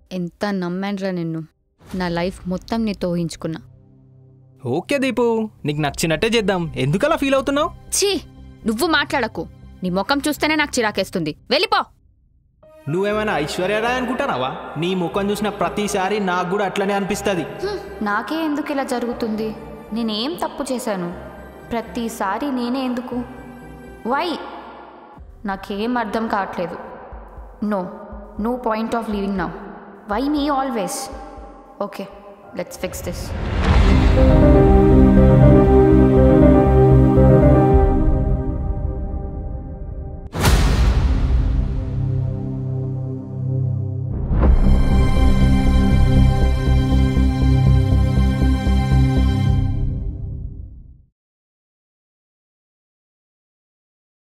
ఎంత నమ్మానురా నిన్ను నా లైఫ్ మొత్తం నీతో ఊహించుకున్నా ఓకే దీపు నీకు నచ్చినట్టే చేద్దాం ఎందుకలా ఫీల్ అవుతున్నావు ఛీ నువ్వు మాట్లాడకు నీ ముఖం చూస్తేనే నాకు చిరాకేస్తుంది వెళ్ళిపో నువ్వేమైనా ఐశ్వర్యరాయ్ అనుకుంటానావా నీ ముఖం చూసిన ప్రతిసారి నాకు కూడా అట్లనే అనిపిస్తుంది హ్మ్, నాకే ఎందుకు ఇలా జరుగుతుంది నేనేం తప్పు చేశాను ప్రతిసారి నేనే ఎందుకు వై నాకేం అర్థం కావట్లేదు no no point of leaving now why me always okay let's fix this